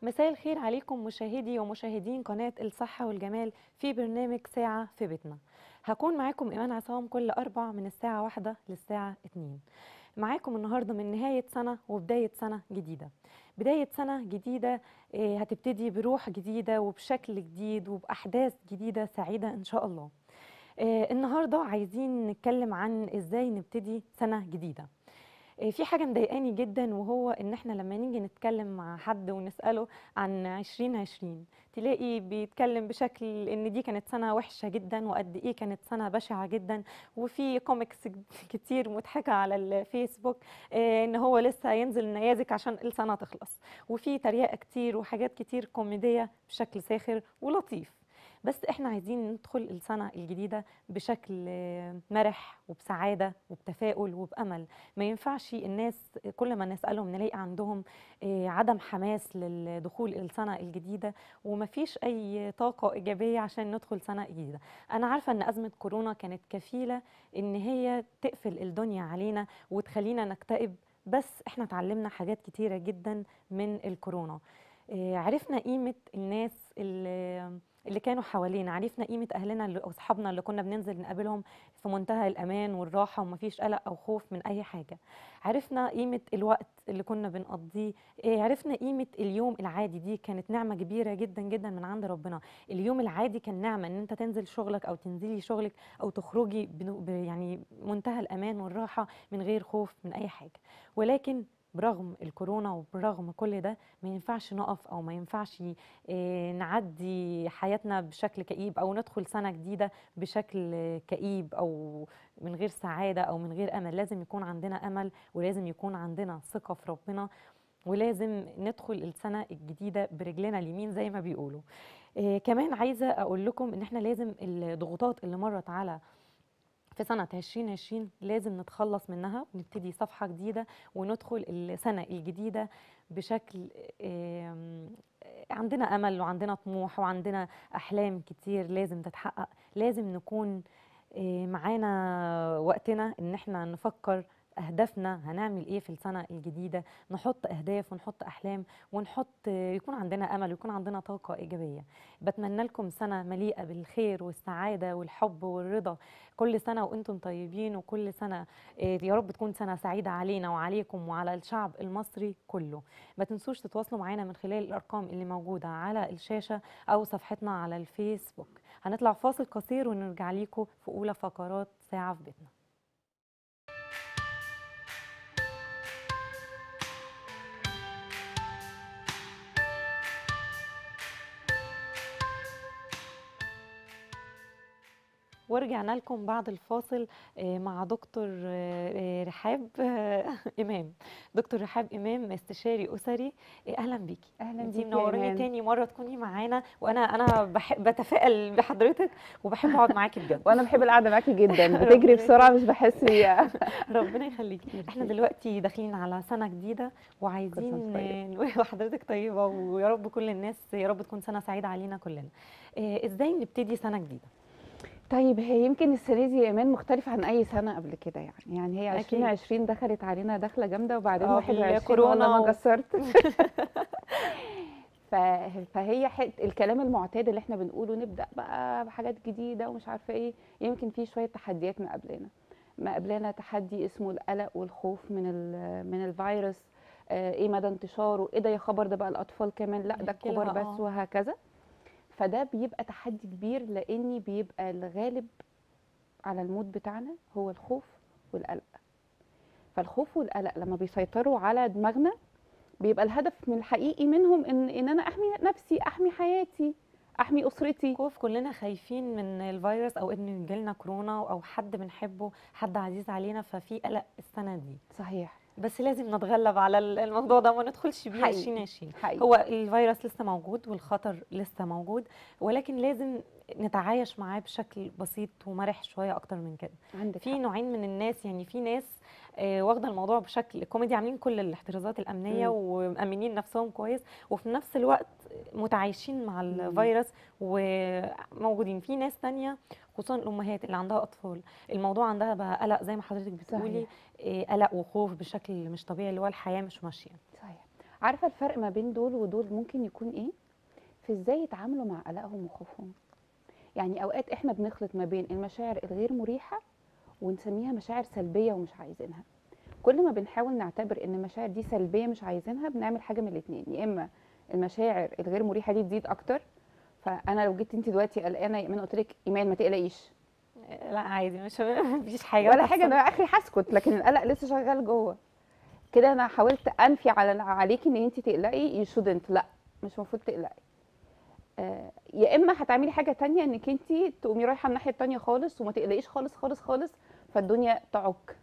مساء الخير عليكم مشاهدي ومشاهدين قناة الصحة والجمال في برنامج ساعة في بيتنا هكون معاكم إيمان عصام كل أربع من الساعة واحدة للساعة اتنين معاكم النهاردة من نهاية سنة وبداية سنة جديدة بداية سنة جديدة آه، هتبتدي بروح جديدة وبشكل جديد وبأحداث جديدة سعيدة إن شاء الله آه، النهاردة عايزين نتكلم عن إزاي نبتدي سنة جديدة آه، في حاجة مضايقاني جدا وهو إن إحنا لما نيجي نتكلم مع حد ونسأله عن 2020 تلاقي بيتكلم بشكل إن دي كانت سنة وحشة جدا وقد إيه كانت سنة بشعة جدا وفي كوميكس كتير مضحكة على الفيسبوك آه، إن هو لسه ينزل نيازك عشان السنة تخلص وفي تريقة كتير وحاجات كتير كوميدية بشكل ساخر ولطيف بس احنا عايزين ندخل السنة الجديدة بشكل آه، مرح وبسعادة وبتفاؤل وبأمل ما ينفعش الناس كل ما نسألهم نلاقي عندهم آه، عدم حماس للدخول السنة الجديدة ومفيش أي طاقة إيجابية عشان ندخل سنة جديدة أنا عارفة أن أزمة كورونا كانت كفيلة إن هي تقفل الدنيا علينا وتخلينا نكتئب بس احنا اتعلمنا حاجات كتيرة جدا من الكورونا آه، عرفنا قيمة الناس اللي اللي كانوا حوالينا عرفنا قيمة أهلنا اللي- وأصحابنا اللي كنا بننزل نقابلهم في منتهى الأمان والراحة ومفيش قلق أو خوف من أي حاجة عرفنا قيمة الوقت اللي كنا بنقضيه إيه، عرفنا قيمة اليوم العادي دي كانت نعمة كبيرة جدا جدا من عند ربنا اليوم العادي كان نعمة ان انت تنزل شغلك او تنزلي شغلك او تخرجي بنو- ب- يعني منتهى الامان والراحة من غير خوف من اي حاجة ولكن برغم الكورونا وبرغم كل ده ما ينفعش نقف او ما ينفعش آه، نعدي حياتنا بشكل كئيب او ندخل سنة جديدة بشكل كئيب او من غير سعادة او من غير امل لازم يكون عندنا امل ولازم يكون عندنا ثقة في ربنا ولازم ندخل السنة الجديدة برجلنا اليمين زي ما بيقولوا آه كمان عايزة أقول لكم إن إحنا لازم الضغوطات اللي مرت على في سنة 2020 لازم نتخلص منها ونبتدي صفحة جديدة وندخل السنة الجديدة بشكل آم، عندنا أمل وعندنا طموح وعندنا أحلام كتير لازم تتحقق لازم نكون آه، معانا وقتنا إن احنا نفكر أهدافنا هنعمل إيه في السنة الجديدة نحط أهداف ونحط أحلام ونحط آه، يكون عندنا أمل ويكون عندنا طاقة إيجابية بتمنى لكم سنة مليئة بالخير والسعادة والحب والرضا كل سنة وأنتم طيبين وكل سنة آه، يا رب تكون سنة سعيدة علينا وعليكم وعلى الشعب المصري كله ما تنسوش تتواصلوا معانا من خلال الأرقام اللي موجودة على الشاشة أو صفحتنا على الفيسبوك هنطلع فاصل قصير ونرجع لكم في أولى فقرات ساعة في بيتنا ورجعنا لكم بعد الفاصل آه، مع دكتور آه، آه، رحاب آه، إمام دكتور رحاب إمام استشاري أسري آه، أهلا بيكي اهلا انتي بيكي يا منوراني إيمان. تاني مرة تكوني معانا وأنا أنا بحب بتفائل بحضرتك وبحب أقعد معاكي بجد وانا بحب القعده معاكي جدا ربنا بتجري بسرعه مش بحس بيها ربنا يخليكي احنا ميرسي. دلوقتي داخلين على سنة جديدة كل وعايزين سنة وأنت نقول وحضرتك طيبة ويا رب كل الناس يا رب تكون سنة سعيدة علينا كلنا آه، ازاي نبتدي سنة جديدة طيب هي يمكن السنه دي يا ايمان مختلفه عن اي سنه قبل كده يعني يعني هي أكيد. 2020 دخلت علينا دخله جامده وبعدين آه، 21 بالكورونا والله و- ما قصرت ف... فهي حت... الكلام المعتاد اللي احنا بنقوله نبدا بقى بحاجات جديده ومش عارفه ايه يمكن في شويه تحديات مقابلانا مقابلانا تحدي اسمه القلق والخوف من ال... من الفيروس آه، ايه مدى انتشاره ايه ده يا خبر ده بقى الاطفال كمان لا ده نحكي الكبار لها، بس آه. وهكذا فده بيبقى تحدي كبير لاني بيبقى الغالب على المود بتاعنا هو الخوف والقلق فالخوف والقلق لما بيسيطروا على دماغنا بيبقى الهدف من الحقيقي منهم ان ان انا احمي نفسي احمي حياتي احمي اسرتي خوف كلنا خايفين من الفيروس او ان يجيلنا كورونا او حد بنحبه حد عزيز علينا ففي قلق السنة دي صحيح بس لازم نتغلب على الموضوع ده وما ندخلش بيه حقيقي. 2020 حقيقي هو الفيروس لسه موجود والخطر لسه موجود ولكن لازم نتعايش معاه بشكل بسيط ومرح شويه اكتر من كده عندك في حق. نوعين من الناس يعني في ناس آه، واخده الموضوع بشكل كوميدي عاملين كل الاحترازات الامنيه مم. ومأمنين نفسهم كويس وفي نفس الوقت متعايشين مع الفيروس وموجودين في ناس تانية خصوصا الامهات اللي عندها اطفال الموضوع عندها بقى قلق زي ما حضرتك بتقولي صحيح. آه، قلق وخوف بشكل مش طبيعي اللي هو الحياه مش ماشيه صحيح عارفه الفرق ما بين دول ودول ممكن يكون ايه في ازاي يتعاملوا مع قلقهم وخوفهم يعني اوقات احنا بنخلط ما بين المشاعر الغير مريحه ونسميها مشاعر سلبيه ومش عايزينها كل ما بنحاول نعتبر ان المشاعر دي سلبيه مش عايزينها بنعمل حاجه من الاثنين يا اما المشاعر الغير مريحه دي تزيد اكتر فانا لو جيت انت دلوقتي قلقانه يا ايمان قلت لك ايمان ما تقلقيش لا عادي مش مفيش حاجه ولا حاجه بتحصل. انا اخري هسكت لكن القلق لسه شغال جوه كده انا حاولت انفي على عليكي ان انت تقلقي يو شودنت لا مش المفروض تقلقي آه يا اما هتعملي حاجه تانية انك انت تقومي رايحه الناحيه التانية خالص وما تقلقيش خالص خالص خالص فالدنيا تعك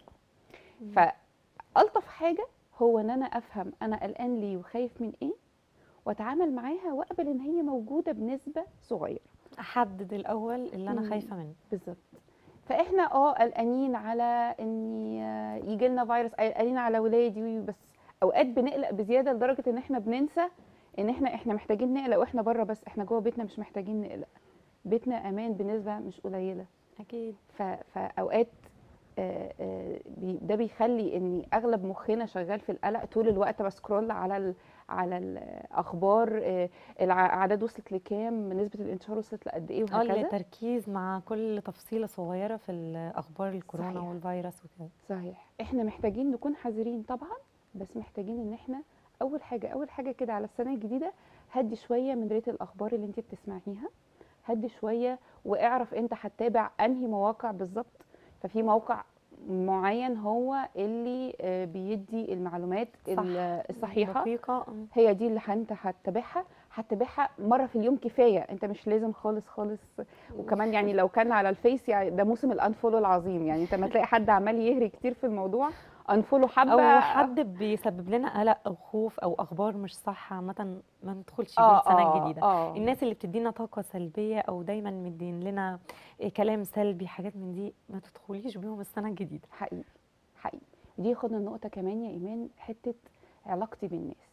فالطف حاجه هو ان انا افهم انا قلقان ليه وخايف من ايه واتعامل معاها واقبل ان هي موجوده بنسبه صغيره احدد الاول اللي انا مم. خايفه منه بالظبط فاحنا اه قلقانين على ان يجي لنا فيروس قلقانين على ولادي بس اوقات بنقلق بزياده لدرجه ان احنا بننسى ان احنا احنا محتاجين نقلق واحنا بره بس احنا جوه بيتنا مش محتاجين نقلق بيتنا امان بنسبه مش قليله اكيد ف- فاوقات آه، آه، بي- ده بيخلي ان اغلب مخنا شغال في القلق طول الوقت بسكرول على ال على الاخبار آه، الاعداد وصلت لكام نسبه الانتشار وصلت لقد ايه اه وهكذا التركيز مع كل تفصيله صغيره في الاخبار الكورونا صحيح. والفيروس وكده صحيح احنا محتاجين نكون حذرين طبعا بس محتاجين ان احنا اول حاجه اول حاجه كده على السنه الجديده هدي شويه من ريت الاخبار اللي انت بتسمعيها هدي شويه واعرف انت هتتابع انهي مواقع بالظبط ففي موقع معين هو اللي آه، بيدي المعلومات صح. ال- الصحيحه دقيقه مم. هي دي اللي انت هتتابعها هتتابعها مره في اليوم كفايه انت مش لازم خالص خالص وكمان يعني لو كان على الفيس يعني ده موسم الانفولو العظيم يعني انت ما تلاقي حد عمال يهري كتير في الموضوع انفولو حبه او حد بيسبب لنا قلق او خوف او اخبار مش صح عامه ما ندخلش بيه اه السنه اه الجديده اه الناس اللي بتدينا طاقه سلبيه او دايما مدين لنا كلام سلبي حاجات من دي ما تدخليش بيهم السنه الجديده حقيقي حقيقي ودي ياخدنا النقطه كمان يا ايمان حته علاقتي بالناس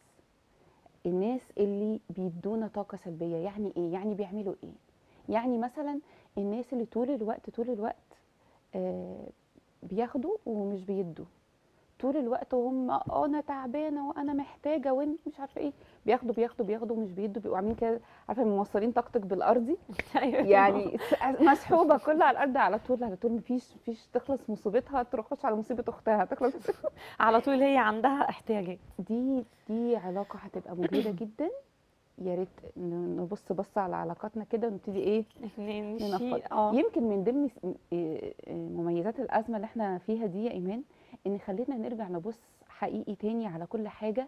الناس اللي بيدونا طاقه سلبيه يعني ايه يعني بيعملوا ايه يعني مثلا الناس اللي طول الوقت طول الوقت آه بياخدوا ومش بيدوا طول الوقت وهم اه انا تعبانه وانا محتاجه وانت مش عارفه ايه بياخدوا بياخدوا بياخدوا ومش بيدوا بيبقوا عاملين كده عارفه موصلين طاقتك بالارضي يعني س- مسحوبه كلها على الارض على طول على طول مفيش مفيش تخلص مصيبتها تخش على مصيبه اختها تخلص على طول هي عندها احتياجات دي دي علاقه هتبقى مجهده جدا يا ريت ن- نبص بص على علاقاتنا كده ونبتدي ايه نمشي ننفض. اه يمكن من ضمن س- م- إيه- إيه مميزات الازمه اللي احنا فيها دي يا ايمان ان خلتنا نرجع نبص حقيقي تاني على كل حاجه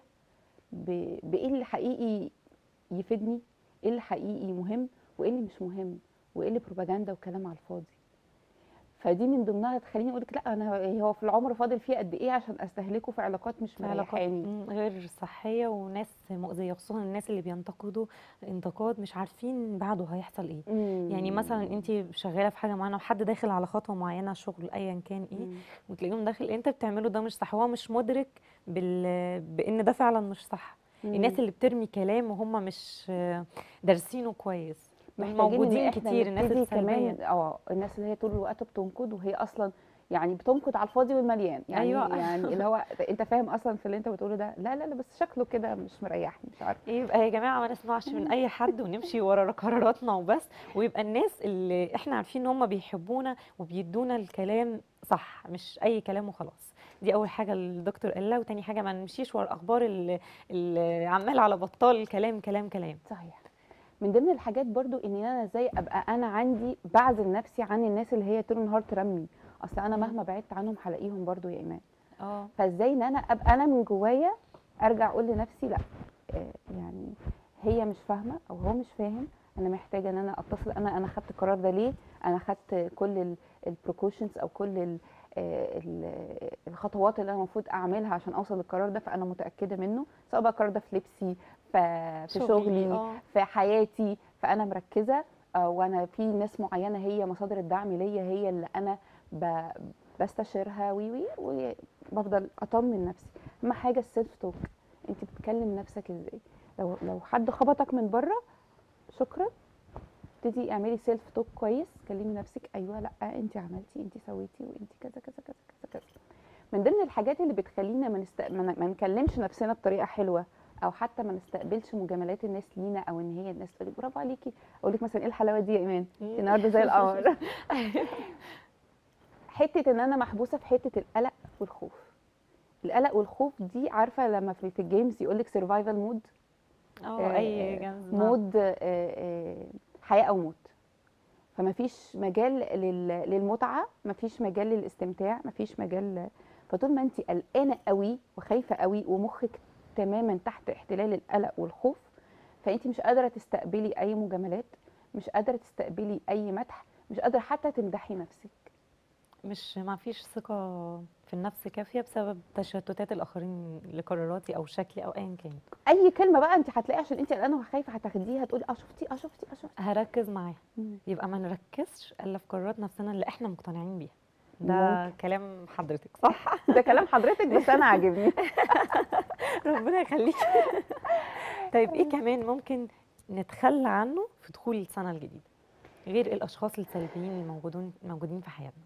ب- بايه اللي حقيقي يفيدني ايه اللي حقيقي مهم وايه اللي مش مهم وايه اللي بروباجندا وكلام على الفاضي فدي من ضمنها تخليني اقول لك لا انا هو في العمر فاضل فيه قد ايه عشان استهلكه في علاقات مش في علاقات مريحاني مم، غير صحيه وناس مؤذيه خصوصا الناس اللي بينتقدوا انتقاد مش عارفين بعده هيحصل ايه يعني مثلا انت شغاله في حاجه معينه وحد داخل على خطوه معينه شغل ايا كان ايه مم. وتلاقيهم داخل انت بتعمله ده مش صح هو مش مدرك بال... بان ده فعلا مش صح الناس اللي بترمي كلام وهم مش آه، دارسينه كويس محتاجين إن موجودين إحنا كتير الناس نبتدي السلبيه كمان اه الناس اللي هي طول الوقت بتنقد وهي اصلا يعني بتنقد على الفاضي والمليان يعني أيوة. يعني اللي هو انت فاهم اصلا في اللي انت بتقوله ده لا لا لا بس شكله كده مش مريحني مش عارفه يبقى يا جماعه ما نسمعش من اي حد ونمشي ورا قراراتنا وبس ويبقى الناس اللي احنا عارفين ان هم بيحبونا وبيدونا الكلام صح مش اي كلام وخلاص دي اول حاجه الدكتور قالها وتاني حاجه ما نمشيش ورا الاخبار اللي, اللي عمال على بطال كلام كلام كلام صحيح من ضمن الحاجات برضو ان انا ازاي ابقى انا عندي بعزل نفسي عن الناس اللي هي طول النهار ترمي اصل انا مم. مهما بعدت عنهم هلاقيهم برضو يا ايمان اه فازاي ان انا ابقى انا من جوايا ارجع اقول لنفسي لا آه، يعني هي مش فاهمه او هو مش فاهم انا محتاجه ان انا اتصل انا انا خدت القرار ده ليه انا خدت كل البروكوشنز او كل ال آه، ال- الخطوات اللي انا المفروض اعملها عشان اوصل للقرار ده فانا متاكده منه سواء بقى القرار ده في لبسي ف- في شغلي اه في حياتي فانا مركزه آه، وانا في ناس معينه هي مصادر الدعم ليا هي اللي انا ب- بستشيرها وي وي وبفضل اطمن نفسي اهم حاجه السيلف توك انت بتكلم نفسك ازاي لو لو حد خبطك من بره شكرا ابتدي اعملي سيلف توك كويس كلمي نفسك ايوه لا انت عملتي انت سويتي وانت كذا كذا كذا كذا كذا من ضمن الحاجات اللي بتخلينا ما, نست... ما ن- ما نكلمش نفسنا بطريقه حلوه او حتى ما نستقبلش مجاملات الناس لينا او ان هي الناس تقول لك برافو عليكي اقول لك مثلا ايه الحلاوه دي يا ايمان مم. النهارده زي القمر حته ان انا محبوسه في حته القلق والخوف القلق والخوف دي عارفه لما في في الجيمز يقول لك سرفايفل مود اه اي جنز مود آه، آه، حياه او موت فما فيش مجال لل- للمتعه ما فيش مجال للاستمتاع ما فيش مجال فطول ما انت قلقانه قوي وخايفه قوي ومخك تماما تحت احتلال القلق والخوف فانت مش قادره تستقبلي اي مجاملات مش قادره تستقبلي اي مدح مش قادره حتى تمدحي نفسك مش ما فيش ثقة في النفس كافية بسبب تشتتات الآخرين لقراراتي أو شكلي أو أيا كان اي كلمه بقى انت هتلاقيها عشان انت قلقانه وخايفه هتاخديها تقولي اه شفتي اه شفتي اه شفتي هركز معاها مم. يبقى ما نركزش إلا في قرارات نفسنا اللي إحنا مقتنعين بيها ده كلام حضرتك صح؟ ده كلام حضرتك بس انا عاجبني ربنا يخليك طيب إيه كمان ممكن نتخلى عنه في دخول السنة الجديدة غير الأشخاص السلبيين الموجودين موجودين في حياتنا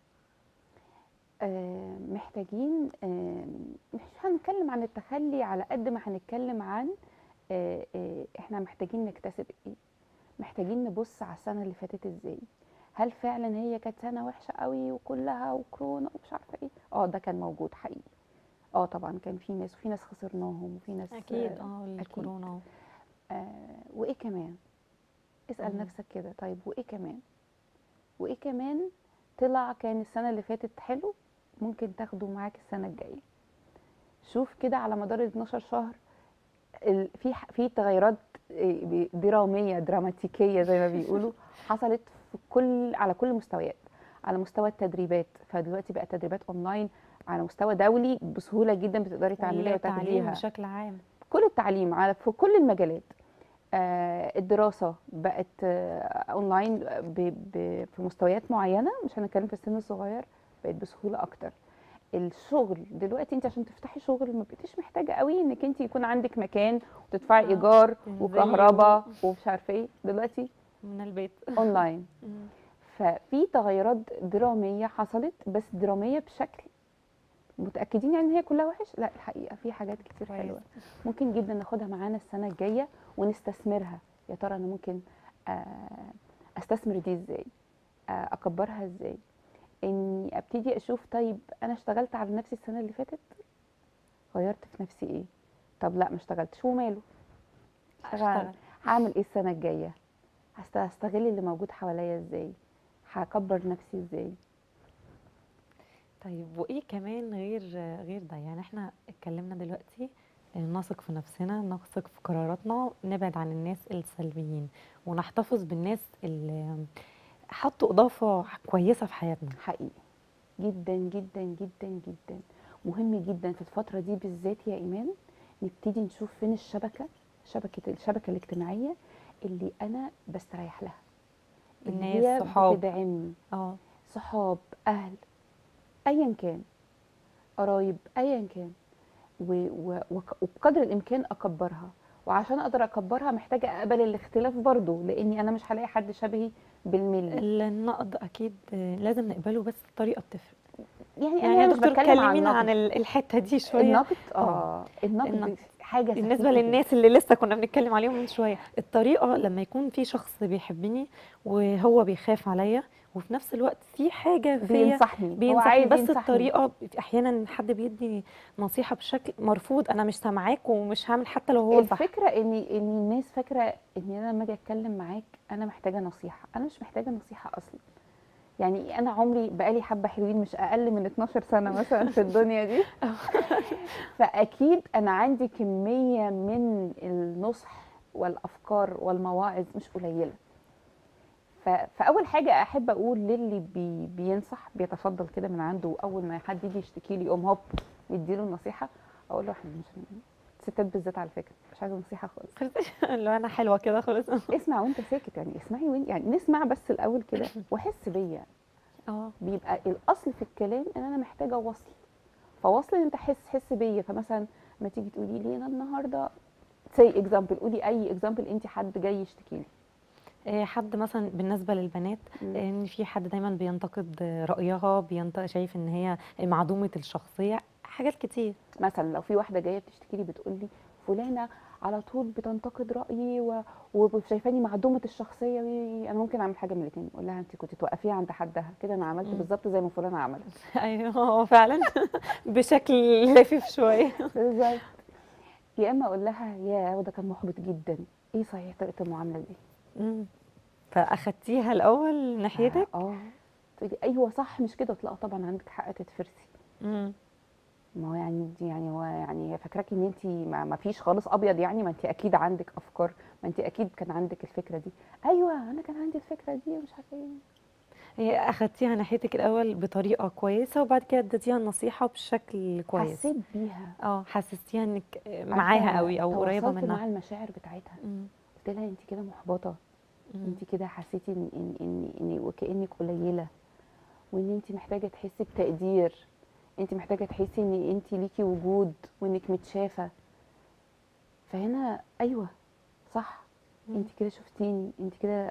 آه، محتاجين آه، مش هنتكلم عن التخلي على قد ما هنتكلم عن آه، آه، احنا محتاجين نكتسب ايه محتاجين نبص على السنه اللي فاتت ازاي هل فعلا هي كانت سنه وحشه قوي وكلها وكورونا ومش عارفه ايه اه ده كان موجود حقيقي اه طبعا كان في ناس وفي ناس خسرناهم وفي ناس أكيد آه، اه الكورونا آه وايه كمان اسال مم. نفسك كده طيب وايه كمان وايه كمان طلع كان السنه اللي فاتت حلو ممكن تاخده معاك السنه الجايه شوف كده على مدار ال 12 شهر ال- في ح- في تغيرات إيه، ب- دراميه دراماتيكيه زي ما بيقولوا حصلت في كل على كل المستويات على مستوى التدريبات فدلوقتي بقى تدريبات اونلاين على مستوى دولي بسهوله جدا بتقدري تعمليها والتعليم وتاخديها بشكل عام كل التعليم على في كل المجالات آه، الدراسة بقت آه، اونلاين ب- ب- في مستويات معينة مش هنتكلم في السن الصغير بقت بسهولة اكتر الشغل دلوقتي انت عشان تفتحي شغل ما بقيتيش محتاجة قوي انك انت يكون عندك مكان وتدفعي آه، ايجار تنزلي وكهرباء ومش عارفه ايه دلوقتي من البيت اونلاين مم. ففي تغيرات درامية حصلت بس درامية بشكل متأكدين يعني ان هي كلها وحش لا الحقيقة في حاجات كتير كويس. حلوة ممكن جدا ناخدها معانا السنة الجاية ونستثمرها يا ترى انا ممكن آه، استثمر دي ازاي آه، اكبرها ازاي اني ابتدي اشوف طيب انا اشتغلت على نفسي السنة اللي فاتت غيرت في نفسي ايه طب لا ما اشتغلتش وماله اشتغل اشتغل هعمل ايه السنة الجاية هست- هستغل اللي موجود حواليا ازاي هكبر نفسي ازاي طيب وايه كمان غير غير ده يعني احنا اتكلمنا دلوقتي آه، نثق في نفسنا نثق في قراراتنا نبعد عن الناس السلبيين ونحتفظ بالناس اللي حطوا اضافه كويسه في حياتنا حقيقي جدا جدا جدا جدا مهم جدا في الفترة دي بالذات يا إيمان نبتدي نشوف فين الشبكة شبكة الشبكة الاجتماعية اللي أنا بستريح لها اللي الناس، هي صحاب. بتدعمني اه صحاب أهل أيا كان قرايب أيا كان و- و- وك- وبقدر الإمكان أكبرها وعشان أقدر أكبرها محتاجة أقبل الاختلاف برضو لأني أنا مش هلاقي حد شبهي بالملي النقد اكيد آه، لازم نقبله بس الطريقه بتفرق يعني, يعني يا أنا مش دكتور بتكلم عن كلمينا عن النقد. ال- الحته دي شويه النقد آه. اه النقد, النقد. حاجه بالنسبه سخيفة جداً. للناس اللي لسه كنا بنتكلم عليهم من شويه الطريقه لما يكون في شخص بيحبني وهو بيخاف عليا وفي نفس الوقت في حاجه فيا بينصحني هو بينصحني عايز بس ينصحني. الطريقه احيانا حد بيدي نصيحه بشكل مرفوض انا مش سامعاك ومش هعمل حتى لو هو صح الفكره ان ان الناس فاكره ان انا لما اجي اتكلم معاك انا محتاجه نصيحه انا مش محتاجه نصيحه اصلا يعني انا عمري بقالي حبه حلوين مش اقل من 12 سنه مثلا في الدنيا دي فاكيد انا عندي كميه من النصح والافكار والمواعظ مش قليله ف- فاول حاجه احب اقول للي بي بينصح بيتفضل كده من عنده اول ما حد يجي يشتكي لي يقوم هوب ويديله النصيحه اقول له احنا مش الستات بالذات على فكره مش عايزه نصيحه خالص اللي هو انا حلوه كده خلاص اسمع وانت ساكت يعني اسمعي وين يعني نسمع بس الاول كده واحس بيا اه بيبقى الاصل في الكلام ان انا محتاجه وصل فوصل ان انت حس حس بيا فمثلا ما تيجي تقولي لي انا النهارده سي اكزامبل قولي اي اكزامبل انت حد جاي يشتكي لي آه، حد مثلا بالنسبه للبنات مم. ان في حد دايما بينتقد رايها بينت... شايف ان هي معدومه الشخصيه حاجات كتير مثلا لو في واحده جايه بتشتكي لي بتقول لي فلانه على طول بتنتقد رايي و... وشايفاني معدومه الشخصيه وي- انا ممكن اعمل حاجه من الاثنين اقول لها انت كنت توقفيها عند حدها كده انا عملت مم. بالظبط زي ما فلانه عملت ايوه هو فعلا بشكل لافف شويه بالظبط يا اما اقول لها يا وده كان محبط جدا ايه صحيح طريقه المعامله دي مم. فاخدتيها الاول ناحيتك اه تقولي ايوه صح مش كده تلاقي طبعا عندك حق تتفرسي مم. ما هو يعني دي يعني هو يعني هي فاكراكي ان انت ما, ما فيش خالص ابيض يعني ما انت اكيد عندك افكار ما انت اكيد كان عندك الفكره دي ايوه انا كان عندي الفكره دي ومش عارفه ايه هي اخدتيها ناحيتك الاول بطريقه كويسه وبعد كده اديتيها النصيحه بشكل كويس حسيت بيها اه حسستيها انك معاها عارفة، قوي او قريبه تواصلت منها مع المشاعر بتاعتها مم. قلت لها انت كده محبطه مم. انت كده حسيتي ان ان ان, إن وكانك قليله وان انت محتاجه تحسي بتقدير انت محتاجه تحسي ان انت ليكي وجود وانك متشافه فهنا ايوه صح مم. انت كده شفتيني انت كده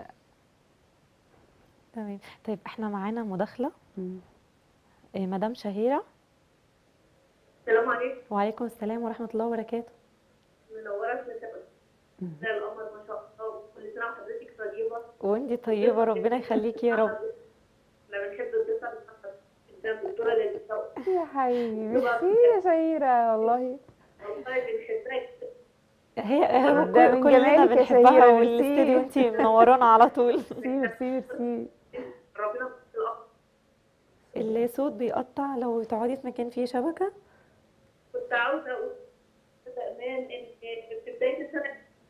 تمام طيب احنا معانا مداخله مم. إيه، مدام شهيره السلام عليكم وعليكم السلام ورحمه الله وبركاته منورة مساء مم. زي القمر ما شاء الله كل سنة وحضرتك طيبة وانتي طيبه ربنا يخليكي يا رب احنا بنحب الضيفة بتاعتك جدا الدكتورة لذيذة يا حبيبي ميرسي يا شهيرة والله والله بنحبها جدا. هي هو ده كل- من كلنا جمالك يا بنحبها شهيرة، والاستديو ميرسي. انتي منورانا على طول ميرسي ميرسي ميرسي ربنا في الأرض الصوت بيقطع لو تقعدي في مكان فيه شبكه كنت عاوزة أقول كمان إن في بداية السنة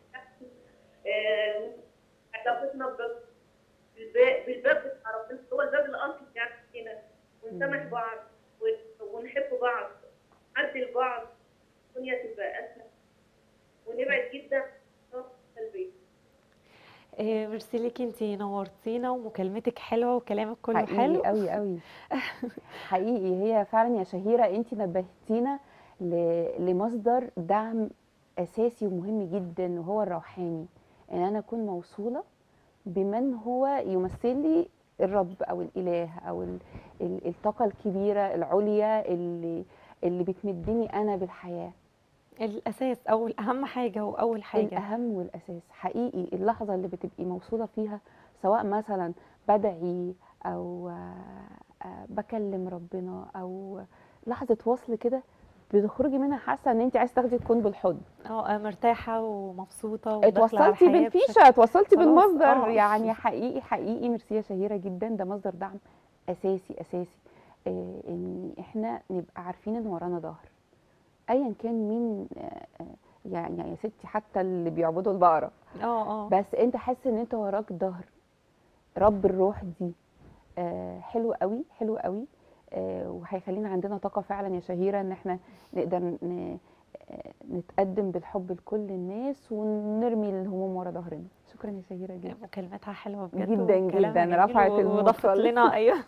آه، علاقتنا ب- بالباب بالباب بتاع ربنا هو الباب الأصلي بتاعنا هنا ونسامح بعض ون- ونحب بعض نعدل بعض الدنيا تبقى أسهل ونبعد جدا عن الطاقة السلبية إيه، ميرسي ليكي انتي نورتينا ومكالمتك حلوه وكلامك كله حقيقي حلو قوي قوي حقيقي هي فعلا يا شهيرة انت نبهتينا ل- لمصدر دعم اساسي ومهم جدا وهو الروحاني ان انا اكون موصولة بمن هو يمثل لي الرب او الاله او ال- ال- الطاقة الكبيرة العليا اللي اللي بتمدني انا بالحياة الاساس اول اهم حاجه واول حاجه الاهم والاساس حقيقي اللحظه اللي بتبقي موصوله فيها سواء مثلا بدعي او آه، آه، بكلم ربنا او لحظه وصل كده بتخرجي منها حاسه ان انت عايزه تاخدي تكون بالحضن اه مرتاحه ومبسوطه وداخله على اتوصلتي الحياه بشكل- بالفيشه اتوصلتي خلاص، بالمصدر آه. يعني حقيقي حقيقي ميرسي يا شهيره جدا ده مصدر دعم اساسي اساسي آه، ان احنا نبقى عارفين ان ورانا ظهر ايا كان مين آه، آه، يعني يا ستي حتى اللي بيعبدوا البقره اه اه بس انت حاسس ان انت وراك ظهر رب الروح دي آه حلو قوي حلو قوي آه وهيخلينا عندنا طاقه فعلا يا شهيره ان احنا نقدر ن- آه، نتقدم بالحب لكل الناس ونرمي الهموم ورا ظهرنا شكرا يا شهيره جدا مكالمتها حلوه بجد جدا وكلامها جدا، جميل رفعت و- المود وضافت خالص. لنا ايوه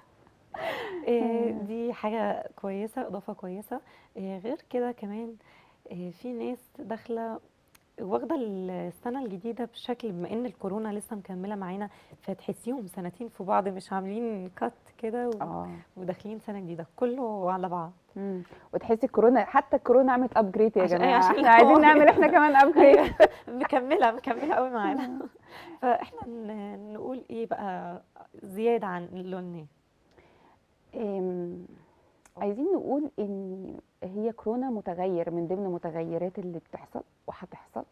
إيه، دي حاجه كويسه اضافه كويسه إيه، غير كده كمان إيه، في ناس داخله واخده السنه الجديده بشكل بما ان الكورونا لسه مكمله معانا فتحسيهم سنتين في بعض مش عاملين كات كده و- اه وداخلين سنه جديده كله على بعض مم. وتحسي الكورونا حتى الكورونا عملت ابجريد يا عشان- جماعه عشان احنا عايزين هو- نعمل احنا كمان ابجريد أيوة، مكمله مكمله قوي معانا فاحنا ن- نقول ايه بقى زياده عن اللي قلناه أم، عايزين نقول ان هي كورونا متغير من ضمن متغيرات اللي بتحصل وهتحصل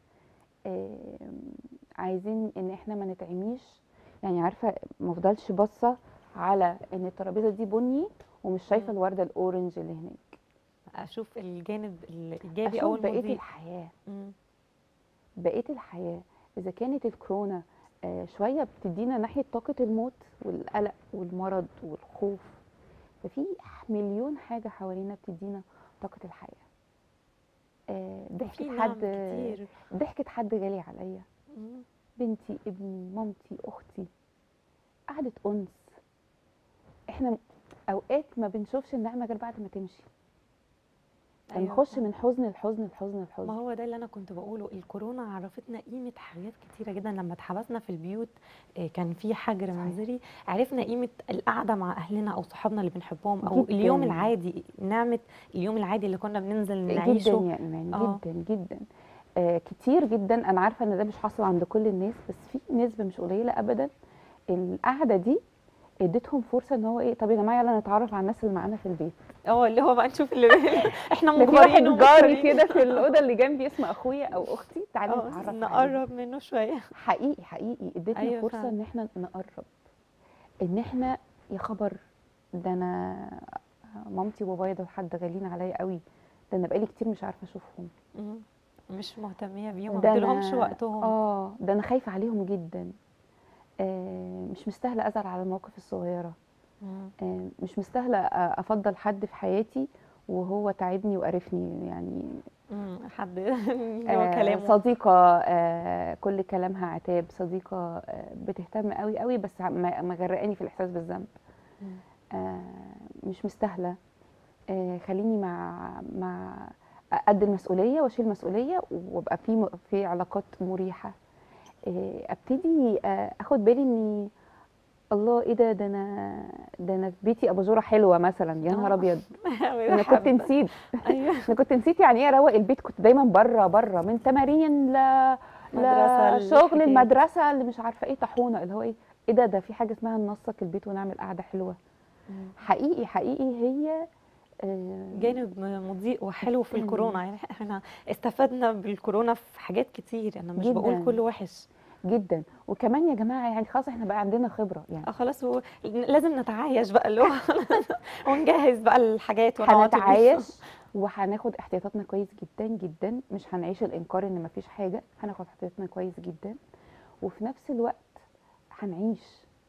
أم، عايزين ان احنا ما نتعميش يعني عارفه ما افضلش باصه على ان الترابيزه دي بني ومش شايفه مم. الورده الاورنج اللي هناك اشوف الجانب الايجابي او اشوف بقيه المضيء الحياه مم. بقيه الحياه اذا كانت الكورونا آه، شويه بتدينا ناحيه طاقه الموت والقلق والمرض والخوف ففي مليون حاجه حوالينا بتدينا طاقه الحياه آه، في ضحكه نعم حد كتير ضحكه حد غالي عليا مم. بنتي ابني مامتي اختي قعدة انس احنا اوقات ما بنشوفش النعمه غير بعد ما تمشي أيوة نخش فعلا. من حزن لحزن لحزن ما لحزن هو ده اللي انا كنت بقوله الكورونا عرفتنا قيمه حاجات كتيره جدا لما اتحبسنا في البيوت آه، كان في حجر صحيح. منزلي عرفنا قيمه القعده مع اهلنا او صحابنا اللي بنحبهم او جداً. اليوم العادي نعمه اليوم العادي اللي كنا بننزل نعيشه جدا يا ايمان آه. جدا جدا آه كتير جدا انا عارفه ان ده مش حاصل عند كل الناس بس في نسبه مش قليله ابدا القعده دي اديتهم فرصه ان هو ايه طب يا جماعه يلا نتعرف على الناس اللي معانا في البيت اه اللي هو بقى نشوف اللي احنا ده في واحد مجبرين جاري ومضطرين. كده في الاوضه اللي جنبي اسمه اخويا او اختي تعالي اه نتعرف عليه نقرب منه شويه حقيقي حقيقي ادتنا أيوة فرصه فعلا. ان احنا نقرب ان احنا يا خبر ده انا مامتي وبابايا دول حد غاليين عليا قوي ده انا بقالي كتير مش عارفه اشوفهم مم. مش مهتميه بيهم ما ده بديلهمش أنا- وقتهم اه ده انا خايفه عليهم جدا آه مش مستاهله ازعل على المواقف الصغيره مم. آه مش مستاهله أ- افضل حد في حياتي وهو تعبني وقرفني يعني مم. حد اللي هو آه كلامه صديقه آه كل كلامها عتاب صديقه آه بتهتم قوي قوي بس ما- مغرقاني في الاحساس بالذنب مم. آه مش مستاهله آه خليني مع مع قد المسؤوليه واشيل مسؤوليه وابقى في م- في علاقات مريحه آه ابتدي آه اخد بالي اني الله ايه ده ده انا ده انا في بيتي اباجوره حلوه مثلا يا نهار آه. ابيض انا كنت نسيت ايوه انا كنت نسيت يعني ايه اروق البيت كنت دايما بره بره من تمارين ل مدرسة لشغل لحاجات. المدرسه اللي مش عارفه ايه طاحونه اللي هو ايه ايه ده ده في حاجه اسمها ننسق البيت ونعمل قعده حلوه مم. حقيقي حقيقي هي آه، جانب مضيء وحلو في جداً. الكورونا يعني احنا استفدنا بالكورونا في حاجات كتير انا مش بقول جداً. كله وحش جدا وكمان يا جماعه يعني خلاص احنا بقى عندنا خبره يعني اه خلاص هو لازم نتعايش بقى اللي هو ونجهز بقى الحاجات ونقعد في البيت. هنتعايش وهناخد احتياطاتنا كويس جدا جدا مش هنعيش الانكار ان مفيش حاجه هناخد احتياطاتنا كويس جدا وفي نفس الوقت هنعيش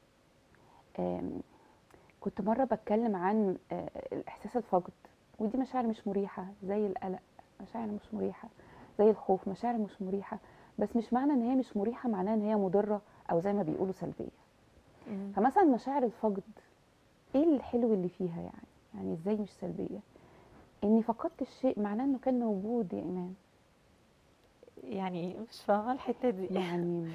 آم، كنت مره بتكلم عن آه، الاحساس الفقد ودي مشاعر مش مريحه زي القلق مشاعر مش مريحه زي الخوف مشاعر مش مريحه بس مش معنى ان هي مش مريحه معناها ان هي مضره او زي ما بيقولوا سلبيه مم. فمثلا مشاعر الفقد ايه الحلو اللي فيها يعني يعني ازاي مش سلبيه اني فقدت الشيء معناه انه كان موجود يا ايمان يعني مش فاهمه الحته دي يعني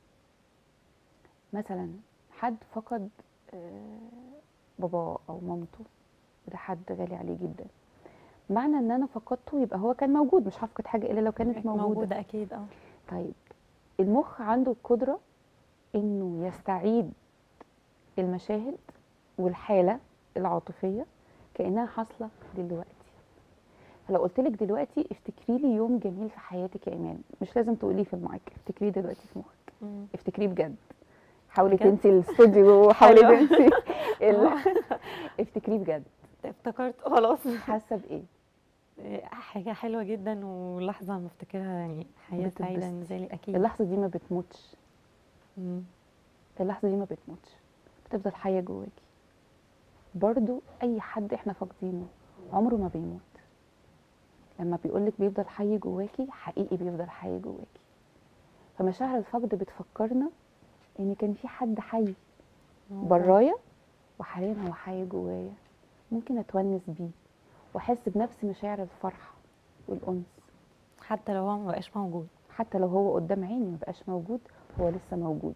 مثلا حد فقد آه، باباه او مامته ده حد غالي عليه جدا معنى ان انا فقدته يبقى هو كان موجود مش هفقد حاجه الا لو كانت موجوده, موجوده اكيد اه طيب المخ عنده القدرة انه يستعيد المشاهد والحالة العاطفية كأنها حاصلة دلوقتي فلو قلت لك دلوقتي افتكري لي يوم جميل في حياتك يا ايمان مش لازم تقوليه في المايك افتكريه دلوقتي في مخك مم. افتكريه بجد حاولي بجد؟ تنسي الاستوديو حاولي حلوة. تنسي ال... افتكريه بجد افتكرت خلاص حاسه بايه حاجه حلوه جدا ولحظه مفتكرها يعني حياه سعيده بتتبسطي. بالنسبه لي اكيد اللحظه دي ما بتموتش مم. اللحظه دي ما بتموتش بتفضل حيه جواكي برضو اي حد احنا فاقدينه عمره ما بيموت لما بيقولك بيفضل حي جواكي حقيقي بيفضل حي جواكي فمشاعر الفقد بتفكرنا ان كان في حد حي برايا وحاليا هو حي جوايا ممكن اتونس بيه واحس بنفس مشاعر الفرحه والانس حتى لو هو ما بقاش موجود حتى لو هو قدام عيني ما بقاش موجود هو لسه موجود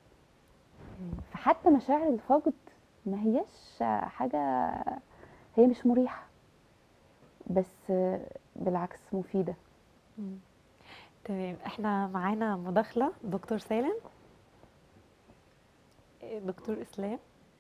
فحتى مشاعر الفقد ما هياش حاجة هي مش مريحة بس بالعكس مفيدة مم. تمام احنا معانا مداخله دكتور سالم إيه، دكتور اسلام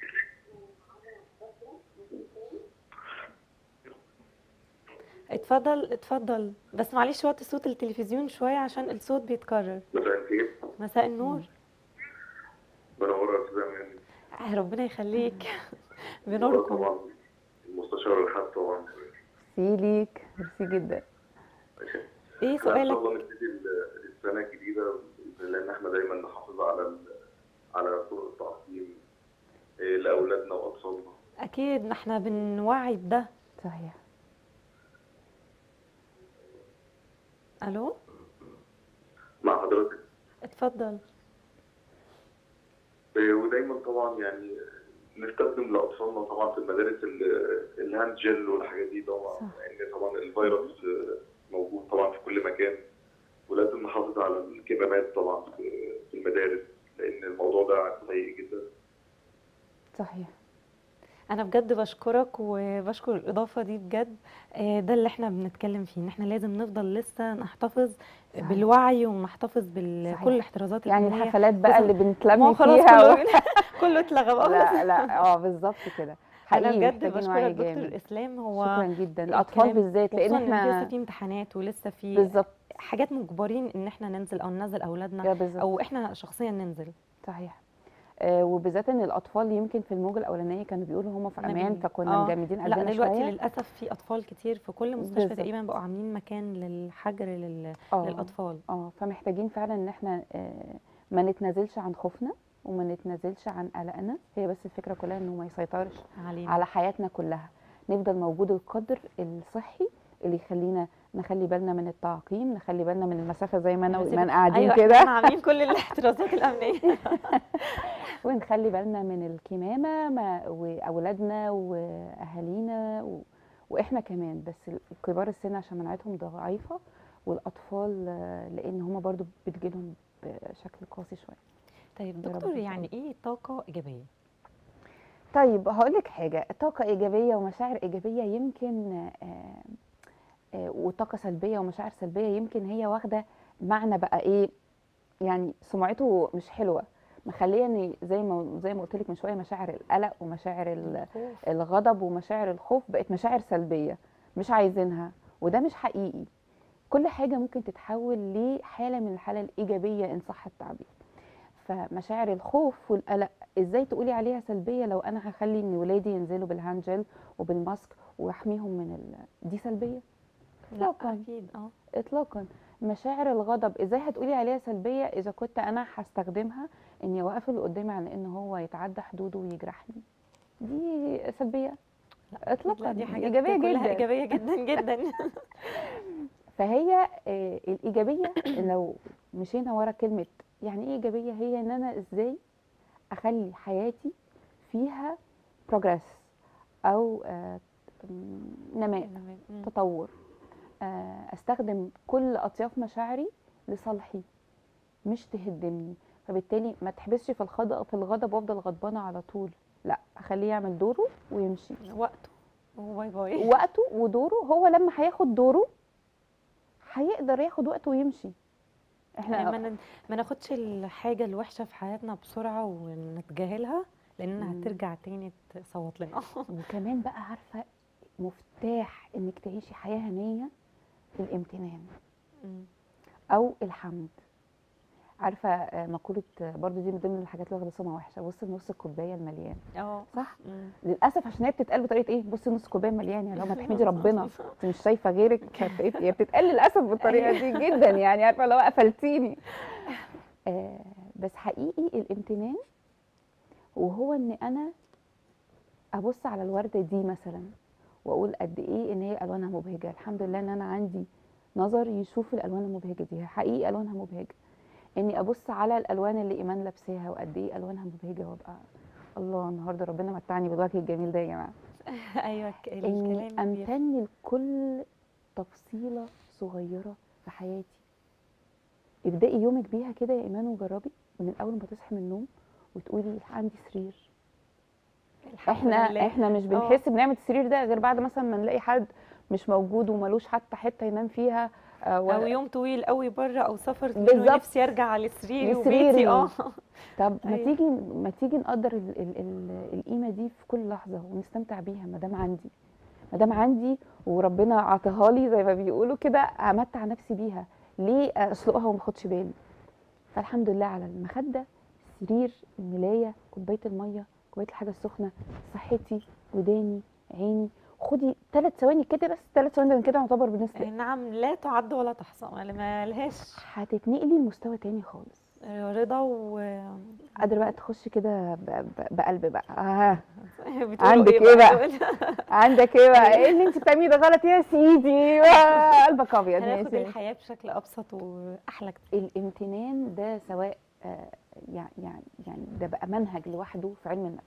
اتفضل اتفضل بس معلش وطي صوت التلفزيون شويه عشان الصوت بيتكرر مساء الخير مساء النور منورة يا أستاذ أمان آه، ربنا يخليك منورة بنوركم طبعا المستشار الحاج طبعا ميرسي ليك ميرسي جدا ايه إن شاء سؤالك الله نبتدي ال- السنة الجديدة بإذن الله إن إحنا دايما نحافظ على ال- على طرق التعقيم إيه، لأولادنا وأطفالنا اكيد احنا بنوعي بده صحيح الو مع حضرتك اتفضل إيه، ودايما طبعا يعني نستخدم لاطفالنا طبعا في المدارس ال- الهاند جل والحاجات دي طبعا صح. لان طبعا الفيروس آه، موجود طبعا في كل مكان ولازم نحافظ على الكمامات طبعا في في المدارس لان الموضوع ده سيء جدا صحيح انا بجد بشكرك وبشكر الاضافه دي بجد آه، ده اللي احنا بنتكلم فيه ان احنا لازم نفضل لسه نحتفظ صحيح. بالوعي ونحتفظ صحيح. بكل الاحترازات يعني الامنيه الحفلات بقى لازم- اللي ما هو بنتلم خلاص فيها و... كله كله اتلغى بقى لا لا اه بالظبط كده انا حقيقي بجد محتاجين وعي بشكرك دكتور جامد اسلام هو شكرا جدا الاطفال الكلام- بالذات لان خصوصا ان في لسه احنا في امتحانات ولسه في بالظبط حاجات مجبرين ان احنا ننزل او ننزل اولادنا يا بالظبط او احنا شخصيا ننزل صحيح آه وبالذات ان الاطفال يمكن في الموجه الاولانيه كانوا بيقولوا هم في امان نبيل. فكنا آه. مجمدين لا قلبنا دلوقتي شويه للاسف في اطفال كتير في كل مستشفى بالظبط. تقريبا بقوا عاملين مكان للحجر لل... اه للاطفال اه فمحتاجين فعلا ان احنا آه ما نتنازلش عن خوفنا وما نتنازلش عن قلقنا هي بس الفكره كلها انه ما يسيطرش علينا على حياتنا كلها نفضل موجود القدر الصحي اللي يخلينا نخلي بالنا من التعقيم نخلي بالنا من المسافه زي ما انا المسافة. وايمان قاعدين ايوه كده احنا عاملين كل الاحترازات الامنيه ونخلي بالنا من الكمامه ما واولادنا واهالينا و... واحنا كمان بس كبار السن عشان مناعتهم ضعيفه والاطفال آه، لان هم برضو بتجيلهم بشكل قاسي شويه طيب يا رب دكتور تسلم. يعني ايه طاقه ايجابيه طيب هقول لك حاجه طاقه ايجابيه ومشاعر ايجابيه يمكن آه، آه، وطاقه سلبيه ومشاعر سلبيه يمكن هي واخده معنى بقى ايه يعني سمعته مش حلوه مخليه ان زي ما زي ما قلت لك من شويه مشاعر القلق ومشاعر ال- الخوف. الغضب ومشاعر الخوف بقت مشاعر سلبيه مش عايزينها وده مش حقيقي كل حاجه ممكن تتحول لحاله من الحاله الايجابيه ان صح التعبير فمشاعر الخوف والقلق ازاي تقولي عليها سلبيه لو انا هخلي ان ولادي ينزلوا بالهاند جel وبالماسك واحميهم من ال... دي سلبيه لا إطلاقاً. اكيد اه اطلاقا مشاعر الغضب ازاي هتقولي عليها سلبيه اذا كنت انا هستخدمها اني اوقف اللي قدامي على ان هو يتعدى حدوده ويجرحني دي سلبيه لا اطلاقا دي حاجات ايجابيه كلها جدا ايجابيه جدا جدا فهي آه، الايجابيه لو مشينا ورا كلمه يعني ايه ايجابيه هي ان انا ازاي اخلي حياتي فيها بروجرس او آه، م- نماء مم. تطور آه، استخدم كل اطياف مشاعري لصالحي مش تهدمني فبالتالي ما تحبسش في الغضب في الغضب وافضل غضبانه على طول لا اخليه يعمل دوره ويمشي وقته باي باي وقته ودوره هو لما هياخد دوره هيقدر ياخد وقته ويمشي يعني احنا ما ن- ما ناخدش الحاجه الوحشه في حياتنا بسرعه ونتجاهلها لانها مم. هترجع تاني تصوت لنا وكمان بقى عارفه مفتاح انك تعيشي حياه هنيه الامتنان مم. او الحمد عارفه آه، مقوله آه، برضو دي من ضمن الحاجات اللي واخده سمعه وحشه بص نص الكوبايه المليان اه صح مم. للاسف عشان هي بتتقال بطريقه ايه بصي نص كوبايه مليان يعني لو ما تحمدي ربنا انت مش شايفه غيرك هت- هي بتتقال للاسف بالطريقه دي جدا يعني عارفه لو قفلتيني آه بس حقيقي الامتنان وهو ان انا ابص على الورده دي مثلا واقول قد ايه ان هي الوانها مبهجه الحمد لله ان انا عندي نظر يشوف الالوان المبهجه دي حقيقي الوانها مبهجه اني ابص على الالوان اللي ايمان لابساها وقد ايه الوانها مبهجه وابقى الله النهارده ربنا متعني بالوجه الجميل ده يا جماعه ايوه ك- اني الكلام بيف- امتن لكل تفصيله صغيره في حياتي ابدأي يومك بيها كده يا ايمان وجربي من اول ما تصحي من النوم وتقولي عندي سرير الحمد احنا لله. احنا مش آه. بنحس بنعمه السرير ده غير بعد مثلا ما نلاقي حد مش موجود وملوش حتى حته ينام فيها آه، او ولا- يوم طويل قوي بره او سفر طويل بالظبط. ونفسي ارجع لسريري لسريري. وبيتي اه طب ما أيوة. تيجي ما تيجي نقدر ال ال ال القيمه دي في كل لحظه ونستمتع بيها ما دام عندي ما دام عندي وربنا عطاها لي زي ما بيقولوا كده امتع نفسي بيها ليه اسلقها وما اخدش بالي فالحمد لله على المخده السرير الملايه كوبايه الميه كوبايه الحاجه السخنه صحتي وداني عيني خدي ثلاث ثواني كده بس ثلاث ثواني ده كده يعتبر بالنسبه نعم لا تعد ولا تحصى ما ما لهاش هتتنقلي لمستوى تاني خالص رضا و قادره بقى تخشي كده ب- ب- بقلب بقى آه. بتقولوا عندك إيه بقى؟ دول؟ عندك ايه بقى ايه اللي انت بتعمليه ده غلط يا سيدي آه، قلبك ابيض هناخد ماشي الحياه بشكل ابسط واحلى كتير الامتنان ده سواء آه، يعني يعني يعني ده بقى منهج لوحده في علم النفس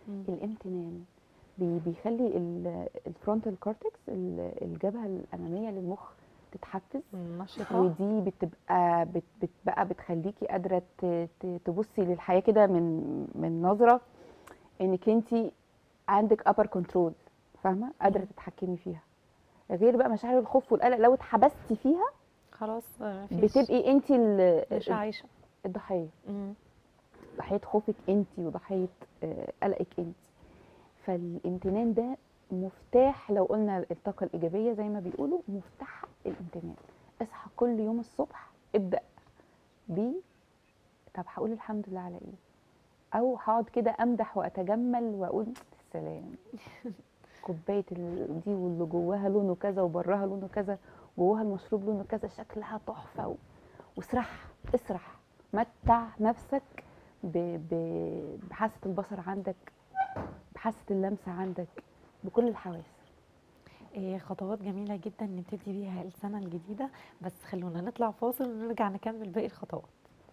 مم. الامتنان بي- بيخلي ال- الفرونتال كورتكس ال- الجبهه الاماميه للمخ تتحفز نشطة ودي بتبقى بت بتبقى بتخليكي قادره ت- ت- تبصي للحياه كده من من نظره انك انت عندك ابر كنترول فاهمه قادره مم. تتحكمي فيها غير بقى مشاعر الخوف والقلق لو اتحبستي فيها خلاص آه، مفيش- بتبقي انت مش عايشة الضحيه مم. ضحيه خوفك انت وضحيه آه، قلقك انت فالامتنان ده مفتاح لو قلنا الطاقه الايجابيه زي ما بيقولوا مفتاح الامتنان اصحى كل يوم الصبح ابدا ب طب هقول الحمد لله على ايه او هقعد كده امدح واتجمل واقول سلام كوبايه ال- دي واللي جواها لونه كذا وبراها لونه كذا جواها المشروب لونه كذا شكلها تحفه و... واسرح اسرح متع نفسك ب... ب... بحاسه البصر عندك بحاسه اللمسه عندك بكل الحواس إيه، خطوات جميلة جدا نبتدي بيها السنة الجديدة بس خلونا نطلع فاصل ونرجع نكمل باقي الخطوات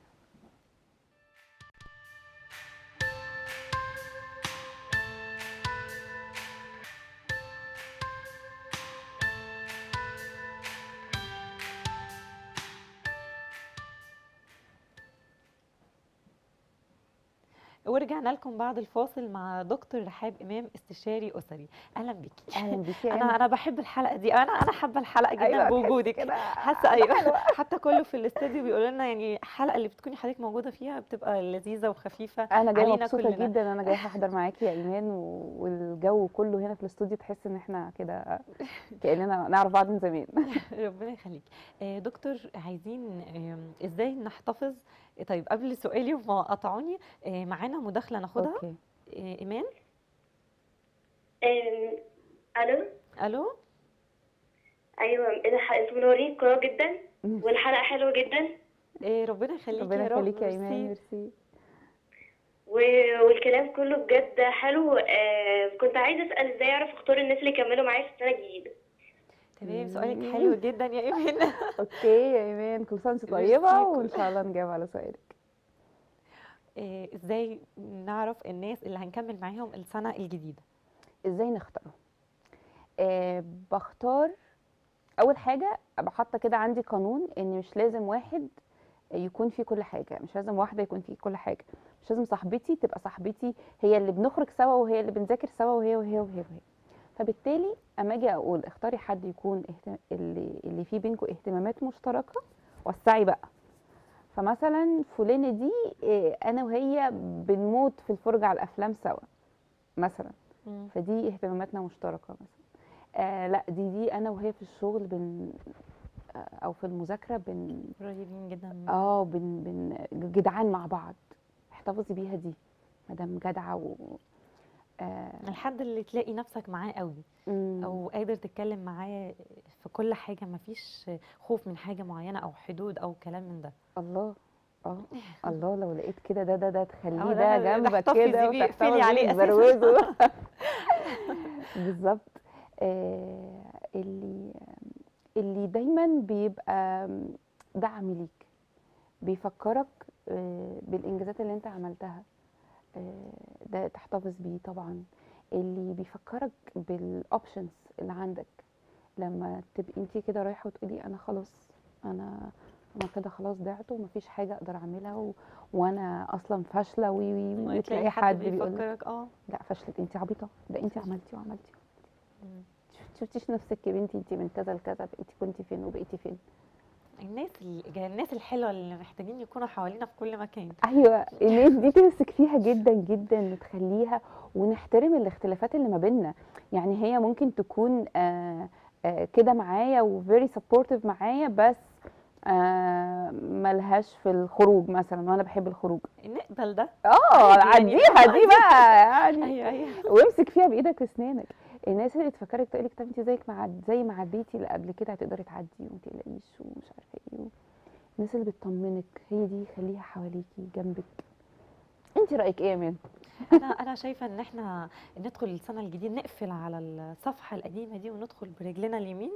ورجعنا لكم بعد الفاصل مع دكتور رحاب امام استشاري اسري اهلا بيكي اهلا بيكي انا انا بحب الحلقه دي انا انا حابه الحلقه جدا أيوة، تحسي بوجودك كده حاسه ايوه حتى كله في الاستوديو بيقول لنا يعني الحلقه اللي بتكوني حضرتك موجوده فيها بتبقى لذيذه وخفيفه انا جايه علينا مبسوطه كلنا. جدا انا جايه احضر معاكي يا ايمان و... والجو كله هنا في الاستوديو تحس ان احنا كده كاننا نعرف بعض من زمان ربنا يخليكي آه، دكتور عايزين آم، ازاي نحتفظ طيب قبل سؤالي وما قطعوني آه، معانا مداخله ناخدها اوكي آه، ايمان آم، الو الو ايوه الح- انتوا منورين قوي جدا والحلقه حلوه جدا آه، ربنا يخليكي ربنا يا رب يخليكي يا ايمان ميرسي. ميرسي و- والكلام كله بجد حلو آه، كنت عايزه اسال ازاي اعرف اختار الناس اللي يكملوا معايا في السنه الجديده تمام سؤالك مم. حلو جدا يا ايمان اوكي يا ايمان كل سنه وانت ميرسي طيبه كل- وان شاء الله نجاوب على سؤالك آه، ازاي نعرف الناس اللي هنكمل معاهم السنه الجديده ازاي نختاره آه بختار اول حاجه ابقى حاطه كده عندي قانون ان مش لازم واحد يكون فيه كل حاجه مش لازم واحده يكون فيه كل حاجه مش لازم صاحبتي تبقى صاحبتي هي اللي بنخرج سوا وهي اللي بنذاكر سوا وهي وهي وهي وهي فبالتالي اما اجي اقول اختاري حد يكون اهتم... اللي اللي فيه بينكم اهتمامات مشتركه وسعي بقى فمثلا فلانه دي آه، انا وهي بنموت في الفرجه على الافلام سوا مثلا مم. فدي اهتماماتنا مشتركه مثلا آه لا دي دي انا وهي في الشغل بن آه، او في المذاكره بن قريبين جدا من اه بن بن جدعان مع بعض احتفظي بيها دي مادام جدعه و آه الحد اللي تلاقي نفسك معاه قوي مم. او قادر تتكلم معاه في كل حاجه مفيش خوف من حاجه معينه او حدود او كلام من ده الله اه الله لو لقيت كده ده ده ده تخليه أو ده ده جنبك تحتفظي كده بيه، وتحتفظي اقفلي عليه بيه، أساساً. تبروزه. بالظبط آه اللي اللي دايما بيبقى دعم ليك بيفكرك آه بالانجازات اللي انت عملتها آه ده تحتفظ بيه طبعا اللي بيفكرك بالاوبشنز اللي عندك لما تبقي انت كده رايحه وتقولي انا خلاص انا انا كده خلاص ضعت ومفيش حاجه اقدر اعملها و... وانا اصلا فاشله وي وي ما وي تلاقي وتلاقي حد بيقول لك بيفكرك اه لا فشلت انت عبيطه ده انت عملتي وعملتي مم. شفتيش نفسك يا بنتي انت من كذا لكذا بقيتي كنتي فين وبقيتي فين الناس ال- الناس الحلوه اللي محتاجين يكونوا حوالينا في كل مكان ايوه الناس دي تمسك فيها جدا جدا وتخليها ونحترم الاختلافات اللي ما بيننا يعني هي ممكن تكون آه آه كده معايا وفيري سبورتيف معايا بس آه ملهاش في الخروج مثلا وانا بحب الخروج نقبل ده اه عادي يعني. عديها دي بقى يعني ايوه ايوه وامسك فيها بايدك واسنانك الناس اللي تفكرك تقول لك طب انت زيك مع زي ما عديتي اللي قبل كده هتقدري تعدي وما تقلقيش ومش عارفه ايه الناس اللي بتطمنك هي دي خليها حواليكي جنبك انت رايك ايه يا مان انا انا شايفه ان احنا ندخل السنه الجديده نقفل على الصفحه القديمه دي وندخل برجلنا اليمين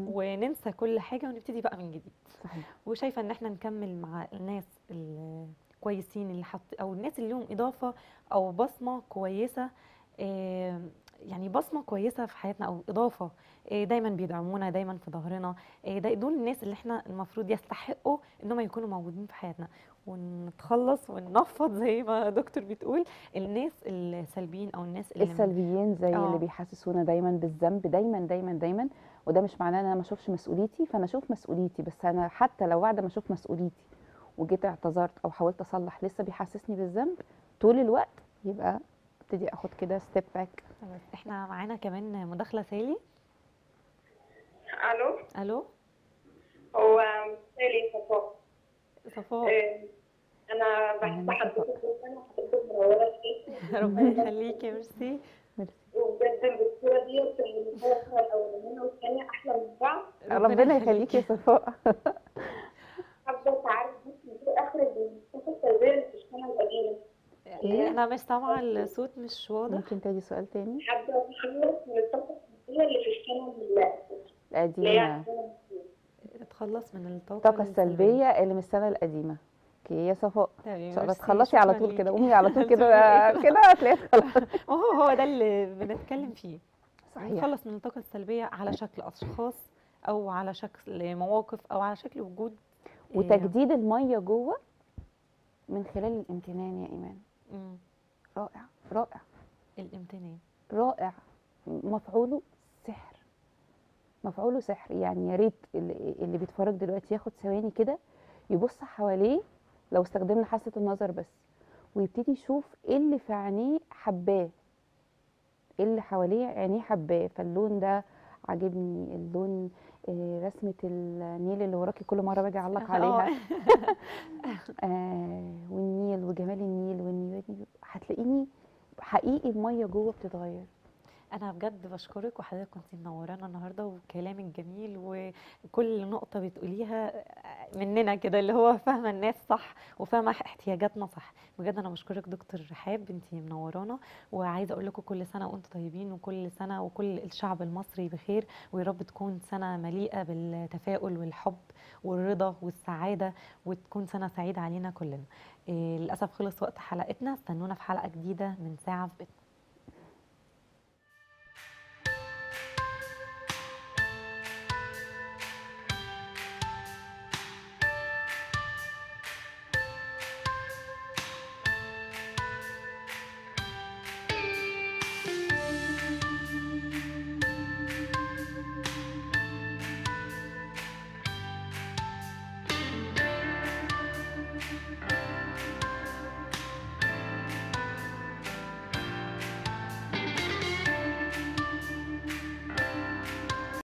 وننسى كل حاجه ونبتدي بقى من جديد صحيح وشايفه ان احنا نكمل مع الناس اللي كويسين اللي حط او الناس اللي لهم اضافه او بصمه كويسه آه، يعني بصمه كويسه في حياتنا او اضافه آه، دايما بيدعمونا دايما في ظهرنا آه، ده- دول الناس اللي احنا المفروض يستحقوا انهم يكونوا موجودين في حياتنا ونتخلص وننفض زي ما دكتور بتقول الناس السلبيين او الناس اللي السلبيين زي آه. اللي بيحسسونا دايما بالذنب دايما دايما دايما وده مش معناه ان انا ما اشوفش مسؤوليتي فانا اشوف مسؤوليتي بس انا حتى لو بعد ما اشوف مسؤوليتي وجيت اعتذرت او حاولت اصلح لسه بيحسسني بالذنب طول الوقت يبقى ابتدي اخد كده ستيب باك خلاص، احنا معانا كمان مداخله سالي الو الو هو سالي صفاء صفاء آه، انا بحب حضرتك جدا وحضرتك منوره الشيخ ربنا يخليكي ميرسي وبجد الدكتوره ديت المحاضره الاولانيه والثانيه احلى من بعض ربنا يخليكي يا صفاء حابه تعرف بس في اخر المستشفى التربيه اللي في السنه القديمه انا مش سامعه الصوت مش واضح ممكن تاني سؤال تاني حابه اتخلص من الطاقه السلبيه اللي في السنه اللي اللي هي القديمة عندنا اتخلص من الطاقه الطاقة السلبية اللي من السنة القديمة اوكي يا صفاء تمام، ان شاء الله ميرسي، تخلصي على شكراً طول ليكي. كده قومي على طول كده شكراً. كده هتلاقيها خلاص وهو هو ده اللي بنتكلم فيه صحيح نتخلص من الطاقه السلبيه على شكل اشخاص او على شكل مواقف او على شكل وجود آه، وتجديد المية جوه من خلال الامتنان يا ايمان مم، رائع رائع الامتنان رائع مفعوله سحر مفعوله سحر يعني يا ريت اللي اللي بيتفرج دلوقتي ياخد ثواني كده يبص حواليه لو استخدمنا حاسة النظر بس ويبتدي يشوف ايه اللي في عينيه حباه ايه اللي حواليه عينيه حباه فاللون ده عاجبني اللون آه، رسمة النيل اللي وراكي كل مرة باجي اعلق عليها آه. آه والنيل وجمال النيل والنيل هتلاقيني حقيقي المية جوه بتتغير انا بجد بشكرك وحضرتك كنت منورانا النهارده وكلامك جميل وكل نقطه بتقوليها مننا كده اللي هو فاهمه الناس صح وفاهمه احتياجاتنا صح بجد انا بشكرك دكتور رحاب انت منورانا وعايزه اقول لكم كل سنه وانتم طيبين وكل سنه وكل الشعب المصري بخير ويا رب تكون سنه مليئه بالتفاؤل والحب والرضا والسعاده وتكون سنه سعيده علينا كلنا إيه للاسف خلص وقت حلقتنا استنونا في حلقه جديده من ساعه في بيتنا